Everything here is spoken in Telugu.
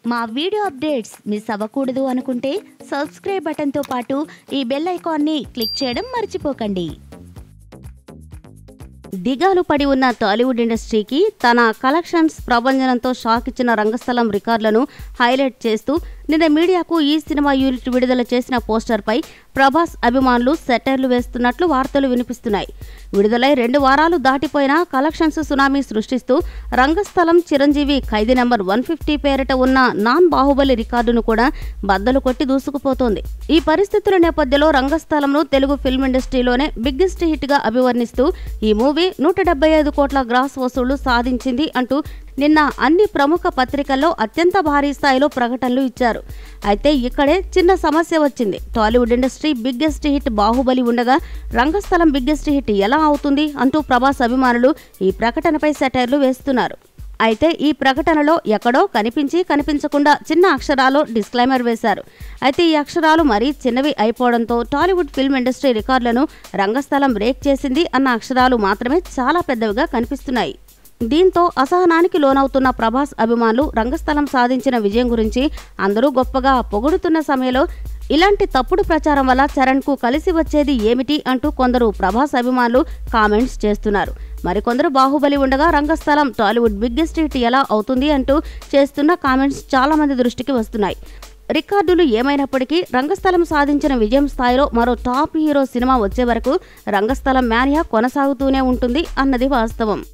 మా వీడియో అప్డేట్స్ మిస్ అవ్వకూడదు అనుకుంటే సబ్స్క్రైబ్ బటన్తో పాటు ఈ బెల్ ఐకాన్ని క్లిక్ చేయడం మర్చిపోకండి దిగాలు పడి ఉన్న టాలీవుడ్ ఇండస్ట్రీకి తన కలెక్షన్స్ ప్రభంజనంతో షాక్ ఇచ్చిన రంగస్థలం రికార్డులను హైలైట్ చేస్తూ నిన్న మీడియాకు ఈ సినిమా యూనిట్ విడుదల చేసిన పోస్టర్పై ప్రభాస్ అభిమానులు సెటర్లు వేస్తున్నట్లు వార్తలు వినిపిస్తున్నాయి విడుదలై రెండు వారాలు దాటిపోయినా కలెక్షన్స్ సునామీ సృష్టిస్తూ Rangasthalam Chiranjeevi Khaidi number one fifty పేరిట ఉన్న నాన్ బాహుబలి రికార్డును కూడా బద్దలు కొట్టి దూసుకుపోతోంది ఈ పరిస్థితుల నేపథ్యంలో రంగస్థలంను తెలుగు ఫిల్మ్ ఇండస్ట్రీలోనే బిగ్గెస్ట్ హిట్ గా అభివర్ణిస్తూ ఈ మూవీ నూట డెబ్బై ఐదు కోట్ల గ్రాస్ వసూళ్లు సాధించింది అంటూ నిన్న అన్ని ప్రముఖ పత్రికల్లో అత్యంత భారీ స్థాయిలో ప్రకటనలు ఇచ్చారు అయితే ఇక్కడే చిన్న సమస్య వచ్చింది Tollywood industry biggest hit Baahubali ఉండగా రంగస్థలం బిగ్గెస్ట్ హిట్ ఎలా అవుతుంది అంటూ ప్రభాస్ అభిమానులు ఈ ప్రకటనపై సెటైర్లు వేస్తున్నారు అయితే ఈ ప్రకటనలో ఎక్కడో కనిపించి కనిపించకుండా చిన్న అక్షరాలు డిస్క్లైమర్ వేశారు అయితే ఈ అక్షరాలు మరీ చిన్నవి అయిపోవడంతో టాలీవుడ్ ఫిల్మ్ ఇండస్ట్రీ రికార్డులను రంగస్థలం బ్రేక్ చేసింది అన్న అక్షరాలు మాత్రమే చాలా పెద్దవిగా కనిపిస్తున్నాయి దీంతో అసహనానికి లోనవుతున్న ప్రభాస్ అభిమానులు రంగస్థలం సాధించిన విజయం గురించి అందరూ గొప్పగా పొగుడుతున్న సమయంలో ఇలాంటి తప్పుడు ప్రచారం వల్ల చరణ్కు కలిసి వచ్చేది ఏమిటి అంటూ కొందరు ప్రభాస్ అభిమానులు కామెంట్స్ చేస్తున్నారు మరికొందరు బాహుబలి ఉండగా రంగస్థలం టాలీవుడ్ బిగ్గెస్ట్ హిట్ ఎలా అవుతుంది అంటూ చేస్తున్న కామెంట్స్ చాలా మంది దృష్టికి వస్తున్నాయి రికార్డులు ఏమైనప్పటికీ రంగస్థలం సాధించిన విజయం స్థాయిలో మరో టాప్ హీరో సినిమా వచ్చే వరకు రంగస్థలం మ్యానియా కొనసాగుతూనే ఉంటుంది అన్నది వాస్తవం